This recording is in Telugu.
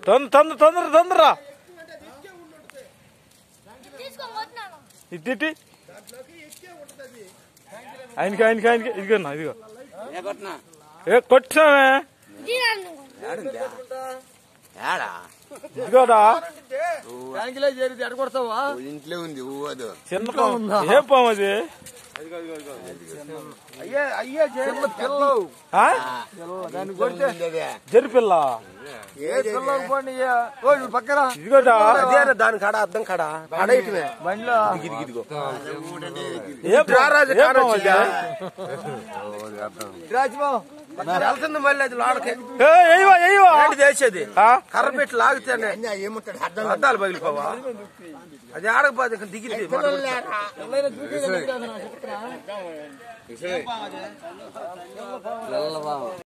తొందర తొందర తొందర తొందర తీసుకొని పోతున్నాను ఇట్టి ఇట్టి ఆయనకి ఆయనకి ఆయనకి ఇదిగో అన్న, ఇదిగో ఏ కొట్టినామే దీనాన్ని ఏడా ఇదిగోడా ట్యాంకులో చేరి ఎడ కొడతావా ఇంట్లో ఉంది ఊవదు చిన్న పాము ఏం పాము అది అయ్యే అయ్యే చిన్న పిల్లలు ఆ? దాన్ని కొడితే జరిపిల్ల ఏ పిల్లలు పోండి అయ్యా. ఓ ఇప్పుడు పక్కన ఇదిగోడా అదే దాని కాడ అర్థం కాడ పడేయటమే బండిలో ఏ పాము ఏ పాము అది రాజబాబు వెళ్తుంది మళ్ళీ అది లోడకి ఏ, ఎయ్యవా ఎయ్యవా ఏంటి చేసేది ఆ? కర్ర పెట్టి లాగితేనే ఏముంటాడు అర్థం అద్దాలు పగిలిపోవా అది ఆడకపోతే ఇక్కడ దిగిరి